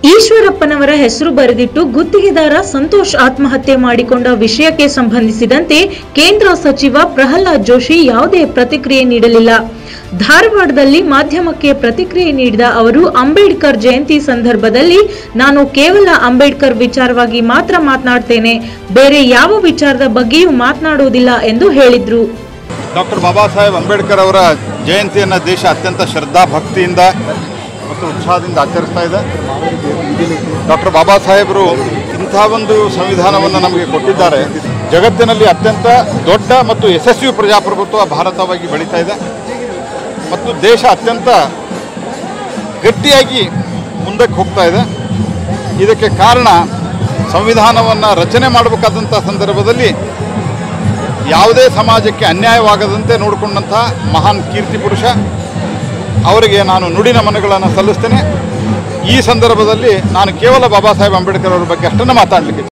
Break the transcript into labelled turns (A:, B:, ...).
A: ಈಶ್ವರಪ್ಪನವರ ಹೆಸರು ಬರೆದಿಟ್ಟು ಗುತ್ತಿಗೆದಾರ ಸಂತೋಷ್ ಆತ್ಮಹತ್ಯೆ ಮಾಡಿಕೊಂಡ ವಿಷಯಕ್ಕೆ ಸಂಬಂಧಿಸಿದಂತೆ ಕೇಂದ್ರ ಸಚಿವ ಪ್ರಹ್ಲಾದ್ ಜೋಶಿ ಯಾವುದೇ ಪ್ರತಿಕ್ರಿಯೆ ನೀಡಲಿಲ್ಲ ಧಾರವಾಡದಲ್ಲಿ ಮಾಧ್ಯಮಕ್ಕೆ ಪ್ರತಿಕ್ರಿಯೆ ನೀಡಿದ ಅವರು ಅಂಬೇಡ್ಕರ್ ಜಯಂತಿ ಸಂದರ್ಭದಲ್ಲಿ ನಾನು ಕೇವಲ ಅಂಬೇಡ್ಕರ್ ವಿಚಾರವಾಗಿ ಮಾತ್ರ ಮಾತನಾಡ್ತೇನೆ ಬೇರೆ ಯಾವ ವಿಚಾರದ ಬಗ್ಗೆಯೂ ಮಾತನಾಡುವುದಿಲ್ಲ ಎಂದು ಹೇಳಿದ್ರು
B: ಡಾಕ್ಟರ್ ಬಾಬಾ ಸಾಹೇಬ್ ಅಂಬೇಡ್ಕರ್ ಅವರ ಜಯಂತಿಯನ್ನು ದೇಶ ಅತ್ಯಂತ ಶ್ರದ್ಧಾ ಭಕ್ತಿಯಿಂದ ಮತ್ತು ಉತ್ಸಾಹದಿಂದ ಆಚರಿಸ್ತಾ ಇದೆ ಡಾಕ್ಟರ್ ಬಾಬಾ ಸಾಹೇಬರು ಇಂಥ ಒಂದು ಸಂವಿಧಾನವನ್ನು ನಮಗೆ ಕೊಟ್ಟಿದ್ದಾರೆ ಜಗತ್ತಿನಲ್ಲಿ ಅತ್ಯಂತ ದೊಡ್ಡ ಮತ್ತು ಯಶಸ್ವಿ ಪ್ರಜಾಪ್ರಭುತ್ವ ಭಾರತವಾಗಿ ಬೆಳೀತಾ ಇದೆ ಮತ್ತು ದೇಶ ಅತ್ಯಂತ ಗಟ್ಟಿಯಾಗಿ ಮುಂದಕ್ಕೆ ಹೋಗ್ತಾ ಇದೆ ಇದಕ್ಕೆ ಕಾರಣ ಸಂವಿಧಾನವನ್ನು ರಚನೆ ಮಾಡಬೇಕಾದಂಥ ಸಂದರ್ಭದಲ್ಲಿ ಯಾವುದೇ ಸಮಾಜಕ್ಕೆ ಅನ್ಯಾಯವಾಗದಂತೆ ನೋಡಿಕೊಂಡಂತಹ ಮಹಾನ್ ಕೀರ್ತಿ ಪುರುಷ ಅವರಿಗೆ ನಾನು ನುಡಿ ನಮನಗಳನ್ನು ಸಲ್ಲಿಸ್ತೇನೆ ಈ ಸಂದರ್ಭದಲ್ಲಿ ನಾನು ಕೇವಲ ಬಾಬಾ ಸಾಹೇಬ್ ಅಂಬೇಡ್ಕರ್ ಅವರ ಬಗ್ಗೆ ಅಷ್ಟನ್ನು ಮಾತಾಡಲಿಕ್ಕೆ